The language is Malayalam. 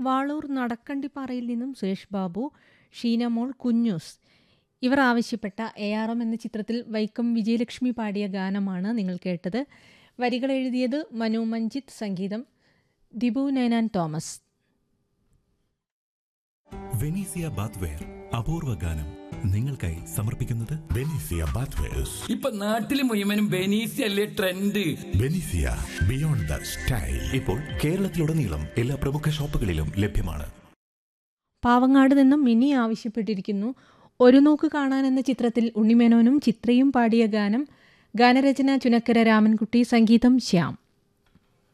വാളൂർ നടക്കണ്ടിപ്പാറയിൽ നിന്നും സുരേഷ് ബാബു ഷീനമോൾ കുഞ്ഞൂസ് ഇവർ ആവശ്യപ്പെട്ട എ ആർ എം എന്ന ചിത്രത്തിൽ വൈക്കം വിജയലക്ഷ്മി പാടിയ ഗാനമാണ് നിങ്ങൾ കേട്ടത് വരികൾ എഴുതിയത് മനു മഞ്ജിത്ത് സംഗീതം Dibu Ninan Thomas Venezia bathware അപൂർവ ഗാനം നിങ്ങൾക്കായി സമർപ്പിക്കുന്നത് ബെനീസിയ ബാത്വേഴ്സ് ഇപ്പൊ നാട്ടില് മുഴുവനും ബെനീസി അല്ലേ trend Venezia beyond the style ഇപ്പോൾ കേരളത്തിലുടനീളം എല്ലാ പ്രമുഖ ഷോപ്പുകളിലും ലഭ്യമാണ് പാവങ്ങാട് നിന്നും മിനി ആവശ്യപ്പെട്ടിരിക്കുന്നു ഒരു നോക്ക് കാണാൻ എന്ന ചിത്രത്തിൽ ഉണ്ണിമേനോനും ചിത്രയും പാടിയ ഗാനം ഗാനരചന ചുനക്കര രാമൻകുട്ടി സംഗീതം ശ്യാം